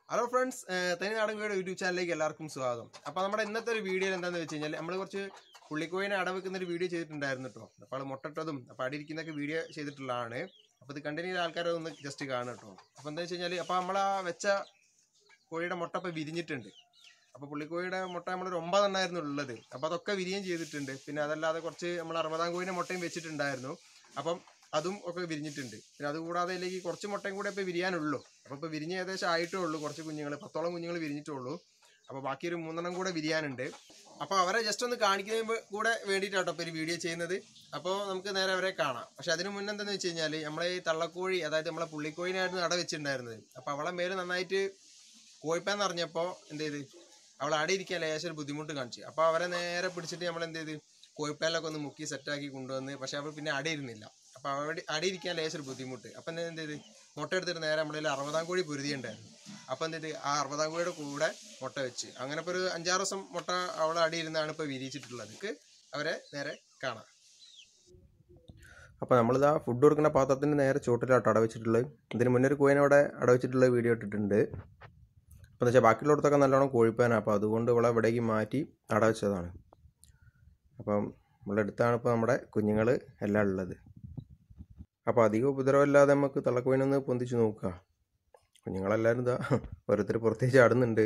hello friends തനി നാടൻകോയുടെ YouTube ചാനലിലേക്ക് എല്ലാവർക്കും സ്വാഗതം അപ്പോൾ നമ്മുടെ ഇന്നത്തെ ഒരു വീഡിയോ എന്താണെന്ന് വെച്ച് കഴിഞ്ഞാൽ നമ്മൾ കുറച്ച് പുള്ളിക്കോയിനെ അടവെക്കുന്ന ഒരു വീഡിയോ ചെയ്തിട്ടുണ്ടായിരുന്നു കേട്ടോ അപ്പോൾ അത് മുട്ടട്ടതും അപ്പോൾ അടിയിരിക്കുന്നൊക്കെ വീഡിയോ ചെയ്തിട്ടുള്ളതാണ് അപ്പോൾ ഇത് കണ്ടിന്യൂ ആൾക്കാർ ഒന്ന് ജസ്റ്റ് കാണും കേട്ടോ അപ്പോൾ എന്താ വെച്ച് കഴിഞ്ഞാൽ അപ്പോൾ നമ്മൾ ആ വെച്ച കോഴിയുടെ മുട്ട ഇപ്പോൾ വിരിഞ്ഞിട്ടുണ്ട് അപ്പോൾ പുള്ളിക്കോഴിയുടെ മുട്ട നമ്മളൊരു ഒമ്പതെണ്ണമായിരുന്നു ഉള്ളത് അപ്പോൾ അതൊക്കെ വിരിയുകയും ചെയ്തിട്ടുണ്ട് പിന്നെ അതല്ലാതെ കുറച്ച് നമ്മൾ അറുപതാം കോഴിൻ്റെ മുട്ടയും വെച്ചിട്ടുണ്ടായിരുന്നു അപ്പം അതും ഒക്കെ വിരിഞ്ഞിട്ടുണ്ട് പിന്നെ അതുകൂടാതെ ഇതിലേക്ക് കുറച്ച് മുട്ടയും കൂടെ ഇപ്പോൾ വിരിയാനുള്ളൂ അപ്പോൾ ഇപ്പോൾ വിരിഞ്ഞ് ഏകദേശം ആയിട്ടേ ഉള്ളൂ കുറച്ച് കുഞ്ഞുങ്ങൾ പത്തോളം കുഞ്ഞുങ്ങൾ വിരിഞ്ഞിട്ടുള്ളൂ അപ്പോൾ ബാക്കി ഒരു മൂന്നെണ്ണം കൂടെ വിരിയാനുണ്ട് അപ്പോൾ അവരെ ജസ്റ്റ് ഒന്ന് കാണിക്കുന്നതിന് കൂടെ വേണ്ടിയിട്ടാട്ടോ ഇപ്പോൾ ഒരു വീഡിയോ ചെയ്യുന്നത് അപ്പോൾ നമുക്ക് നേരെ അവരെ കാണാം പക്ഷെ അതിന് മുന്നേ എന്താണെന്ന് വെച്ച് കഴിഞ്ഞാൽ നമ്മളെ ഈ തള്ളക്കോഴി അതായത് നമ്മളെ പുള്ളിക്കോഴിനായിരുന്നു അട വെച്ചിട്ടുണ്ടായിരുന്നത് അപ്പോൾ അവളെ മേലെ നന്നായിട്ട് കോഴിപ്പാന്ന് അറിഞ്ഞപ്പോൾ എന്ത് ചെയ്ത് അവൾ അടയിരിക്കാൻ ലേശം ഒരു ബുദ്ധിമുട്ട് കാണിച്ചു അപ്പോൾ അവരെ നേരെ പിടിച്ചിട്ട് നമ്മൾ എന്ത് ചെയ്ത് കോഴിപ്പാലൊക്കെ ഒന്ന് മുക്കി സെറ്റാക്കി കൊണ്ടുവന്ന് പക്ഷെ അവൾ പിന്നെ അടയിരുന്നില്ല അപ്പോൾ അവിടെ അടയിരിക്കാൻ ലേശം ഒരു ബുദ്ധിമുട്ട് അപ്പം എന്ത് ചെയ്ത് മുട്ട എടുത്തിട്ട് നേരെ നമ്മളിൽ അറുപതാം കോഴി പൊരുതിയുണ്ടായിരുന്നു അപ്പം എന്ത് ചെയ്ത് ആ അറുപതാം കോഴിയുടെ കൂടെ മുട്ട വെച്ച് അങ്ങനെ ഇപ്പോൾ ഒരു അഞ്ചാറ് ദിവസം മുട്ട അവളെ അടിയിരുന്നാണ് ഇപ്പോൾ വിരിയിച്ചിട്ടുള്ളത് നമുക്ക് അവരെ നേരെ കാണാം അപ്പോൾ നമ്മളിതാ ഫുഡ് കൊടുക്കുന്ന പാത്രത്തിന് നേരെ ചുവട്ടിലാട്ടോ അടവെച്ചിട്ടുള്ളത് ഇതിന് മുന്നേ ഒരു കോയിനെ അവിടെ അടവെച്ചിട്ടുള്ള വീഡിയോ ഇട്ടിട്ടുണ്ട് അപ്പോൾ എന്ന് വെച്ചാൽ ബാക്കിയുള്ളിടത്തൊക്കെ നല്ലോണം കോഴിപ്പാനാണ് അപ്പോൾ അതുകൊണ്ട് ഇവിടെ ഇവിടേക്ക് മാറ്റി അടവെച്ചതാണ് അപ്പം നമ്മുടെ അടുത്താണ് ഇപ്പോൾ നമ്മുടെ കുഞ്ഞുങ്ങൾ എല്ലാം ഉള്ളത് അപ്പോൾ അധികം ഉപദ്രവമില്ലാതെ നമുക്ക് തള്ളക്കോയിനൊന്ന് പൊന്തിച്ച് നോക്കുക കുഞ്ഞുങ്ങളെല്ലാവരും ഇതാ ഓരോരുത്തർ പുറത്തേക്ക് ചാടുന്നുണ്ട്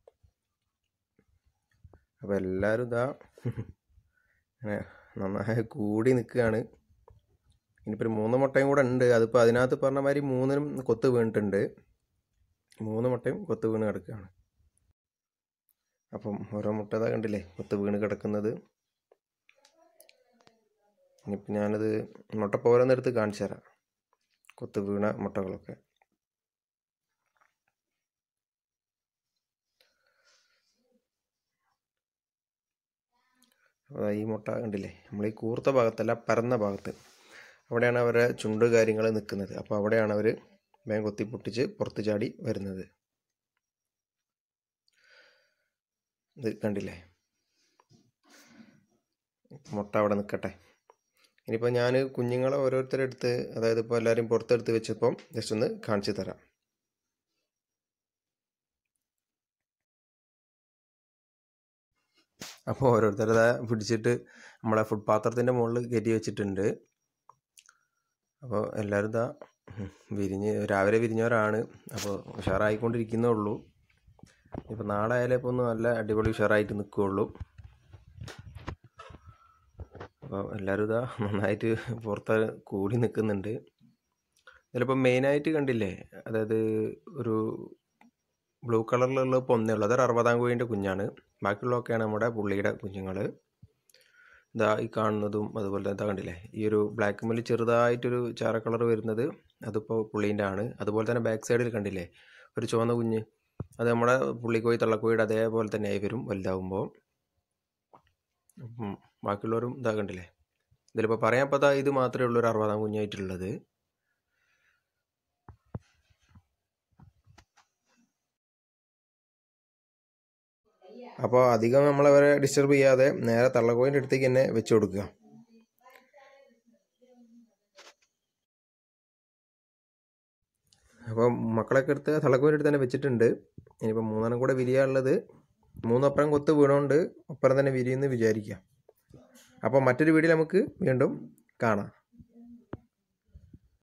അപ്പോൾ എല്ലാവരും ഇതാ ഇങ്ങനെ നന്നായി കൂടി നിൽക്കുകയാണ് ഇനിയിപ്പോൾ ഒരു മൂന്ന് മുട്ടയും കൂടെ ഉണ്ട് അതിപ്പോൾ അതിനകത്ത് പറഞ്ഞ മാതിരി മൂന്നിനും കൊത്ത് വീണിട്ടുണ്ട് മൂന്ന് മുട്ടയും കൊത്ത് വീണ് കിടക്കുകയാണ് അപ്പം ഓരോ മുട്ട ഇതാ കണ്ടില്ലേ കൊത്ത് വീണ് കിടക്കുന്നത് ഇനിയിപ്പോൾ ഞാനത് മുട്ട പോരെന്നെടുത്ത് കാണിച്ചു തരാം കൊത്ത് വീണ മുട്ടകളൊക്കെ അപ്പോൾ ഈ മുട്ട കണ്ടില്ലേ നമ്മൾ ഈ കൂർത്ത ഭാഗത്തല്ല പരന്ന ഭാഗത്ത് അവിടെയാണ് അവരുടെ ചുണ്ട് കാര്യങ്ങൾ നിൽക്കുന്നത് അപ്പോൾ അവിടെയാണ് അവർ വേഗം കൊത്തി പൊട്ടിച്ച് പുറത്ത് ചാടി വരുന്നത് ഇത് കണ്ടില്ലേ മുട്ട അവിടെ നിൽക്കട്ടെ ഇനിയിപ്പോൾ ഞാൻ കുഞ്ഞുങ്ങളെ ഓരോരുത്തരെടുത്ത് അതായത് ഇപ്പോൾ എല്ലാവരും പുറത്തെടുത്ത് വെച്ചപ്പം ജസ്റ്റ് ഒന്ന് കാണിച്ചു തരാം അപ്പോൾ ഓരോരുത്തരത് പിടിച്ചിട്ട് നമ്മളെ ഫുഡ് പാത്രത്തിൻ്റെ മുകളിൽ കയറ്റി വെച്ചിട്ടുണ്ട് അപ്പോൾ എല്ലാവരും ഇതാ വിരിഞ്ഞ് രാവിലെ വിരിഞ്ഞവരാണ് അപ്പോൾ ഉഷാറായിക്കൊണ്ടിരിക്കുന്നേ ഉള്ളൂ ഇപ്പോൾ നാളെ ആയാലേ ഇപ്പോൾ ഒന്ന് നല്ല അടിപൊളി ഉഷാറായിട്ട് നിൽക്കുകയുള്ളൂ അപ്പോൾ എല്ലാവരും ഇതാ നന്നായിട്ട് പുറത്ത് കൂടി നിൽക്കുന്നുണ്ട് ഇതിലിപ്പോൾ മെയിനായിട്ട് കണ്ടില്ലേ അതായത് ഒരു ബ്ലൂ കളറിലുള്ള ഇപ്പോൾ ഒന്നേ ഉള്ളൂ അതൊരു അറുപതാം കോഴിൻ്റെ കുഞ്ഞാണ് ബാക്കിയുള്ളതൊക്കെയാണ് നമ്മുടെ പുള്ളിയുടെ കുഞ്ഞുങ്ങൾ ഇതാ ഈ കാണുന്നതും അതുപോലെ തന്നെ ഇതാ കണ്ടില്ലേ ഈ ഒരു ബ്ലാക്ക് മെല്ലിൽ ചെറുതായിട്ടൊരു ചാര കളർ വരുന്നത് അതിപ്പോൾ പുള്ളീൻ്റെ ആണ് അതുപോലെ തന്നെ ബാക്ക് സൈഡിൽ കണ്ടില്ലേ ഒരു ചുവന്ന കുഞ്ഞ് അത് നമ്മുടെ പുള്ളിക്കോഴി തള്ളക്കോഴിയുടെ അതേപോലെ തന്നെ ആയി വരും വലുതാവുമ്പോൾ അപ്പം ബാക്കിയുള്ളവരും ഇതാ കണ്ടില്ലേ ഇതിലിപ്പോൾ പറയാൻ പറ്റാ ഇത് മാത്രമേ ഉള്ളൂ ഒരു അറുപതാം കുഞ്ഞായിട്ടുള്ളത് അപ്പോൾ അധികം നമ്മളവരെ ഡിസ്റ്റർബ് ചെയ്യാതെ നേരെ തള്ളക്കോയിൻ്റെ അടുത്തേക്ക് തന്നെ വെച്ച് കൊടുക്കുക അപ്പോൾ മക്കളൊക്കെ എടുത്ത് തള്ളക്കോയിൻ്റെ അടുത്ത് തന്നെ വെച്ചിട്ടുണ്ട് ഇനിയിപ്പോൾ മൂന്നെണ്ണം കൂടെ വിരിയാനുള്ളത് മൂന്നപ്പുറം കൊത്ത് വീണുകൊണ്ട് ഒപ്പരം തന്നെ വിരിയെന്ന് വിചാരിക്കുക അപ്പോൾ മറ്റൊരു വീഡിയോ നമുക്ക് വീണ്ടും കാണാം